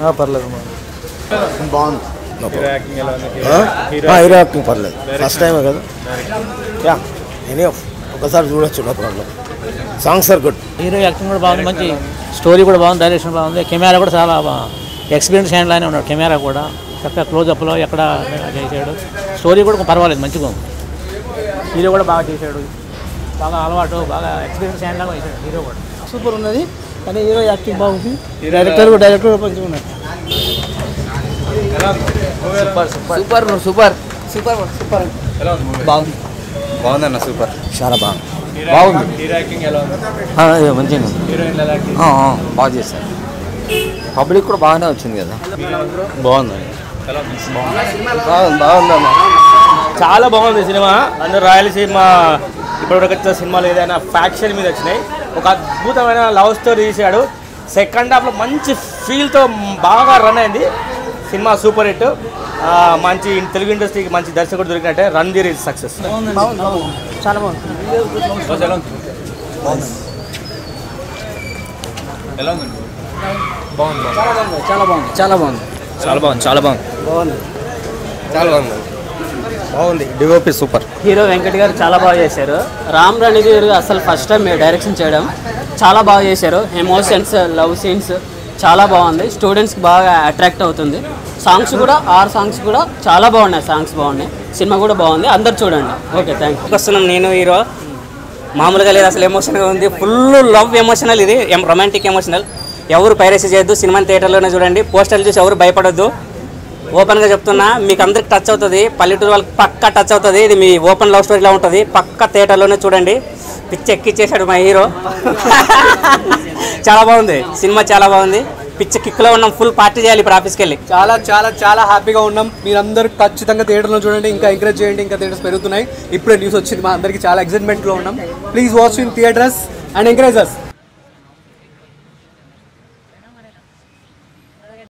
పర్లేదు బాగుంది hero acting పర్లేదు ఫస్ట్ టైమే కదా యా ఎనీ ఒకసారి చూడొచ్చు no problem songs are good hero acting కూడా బాగుంది మంచి స్టోరీ కూడా బాగుంది డైరెక్షన్ బాగుంది కెమెరా కూడా చాలా ఎక్స్పీరియన్స్ హ్యాండ్ లానే ఉన్నాడు కెమెరా కూడా చక్కగా క్లోజప్లో ఎక్కడ చేశాడు స్టోరీ కూడా పర్వాలేదు మంచిగా ఉంది హీరో కూడా బాగా చేశాడు బాగా అలవాటు బాగా ఎక్స్పీరియన్స్ హ్యాండ్ లాగా చేశాడు హీరో కూడా సూపర్ ఉన్నది కానీ హీరో యాక్టింగ్ బాగుంది డైరెక్టర్ కూడా డైరెక్టర్ కూడా మంచిగా ఉన్నాడు సూపర్ సూపర్ సూపర్ సూపర్ బాగుంది బాగుందన్న సూపర్ చాలా బాగుంది బాగుంది మంచిగా బాగా చేశారు పబ్లిక్ కూడా బాగానే వచ్చింది కదా బాగుంది బాగుంది బాగుందన్న చాలా బాగుంది సినిమా అందరు రాయలసీమ ఇప్పటివరకు వచ్చిన సినిమాలు ఏదైనా ఫ్యాక్షన్ మీద వచ్చినాయి ఒక అద్భుతమైన లవ్ స్టోరీ తీశాడు సెకండ్ హాఫ్లో మంచి ఫీల్తో బాగా రన్ అయింది సినిమా సూపర్ హిట్ ఆ, మంచి తెలుగు ఇండస్ట్రీకి మంచి దర్శకుడు దొరికినట్టే రణ్ధీర్ ఇస్ సక్సెస్ చాలా బాగుంది చాలా బాగుంది చాలా బాగుంది చాలా బాగుంది చాలా బాగుంది చాలా బాగుంది బాగుంది డిఓపి సూపర్ హీరో వెంకట్ గారు చాలా బాగా చేశారు రామ్ రణధీర్ అసలు ఫస్ట్ టైం డైరెక్షన్ చేయడం చాలా బాగా చేశారు ఎమోషన్స్ లవ్ సీన్స్ చాలా బాగుంది స్టూడెంట్స్కి బాగా అట్రాక్ట్ అవుతుంది సాంగ్స్ కూడా ఆరు సాంగ్స్ కూడా చాలా బాగున్నాయి సాంగ్స్ బాగున్నాయి సినిమా కూడా బాగుంది అందరు చూడండి ఓకే థ్యాంక్ యూ వస్తున్నాం నేను హీరో మామూలుగా లేదు అసలు ఎమోషనల్గా ఉంది ఫుల్ లవ్ ఎమోషనల్ ఇది రొమాంటిక్ ఎమోషనల్ ఎవరు పైరసీ చేయొద్దు సినిమా థియేటర్లోనే చూడండి పోస్టర్లు చూసి ఎవరు భయపడొద్దు ఓపెన్గా చెప్తున్నా మీకు అందరికి టచ్ అవుతుంది పల్లెటూరు వాళ్ళకి పక్కా టచ్ అవుతుంది ఇది మీ ఓపెన్ లవ్ స్టోరీలా ఉంటుంది పక్క థియేటర్లోనే చూడండి పిచ్చి ఎక్కిచ్చేసాడు మా హీరో చాలా బాగుంది సినిమా చాలా బాగుంది పిచ్చి కిక్లో ఉన్నాం ఫుల్ పార్టీ చేయాలి ఇప్పుడు ఆఫీస్కి వెళ్ళి చాలా చాలా చాలా హ్యాపీగా ఉన్నాం మీరందరూ ఖచ్చితంగా థియేటర్లో చూడండి ఇంకా ఎంకరేజ్ చేయండి ఇంకా థియేటర్స్ పెరుగుతున్నాయి ఇప్పుడే న్యూస్ వచ్చింది మా అందరికి చాలా ఎక్సైట్మెంట్లో ఉన్నాం please watch in theatres and encourage us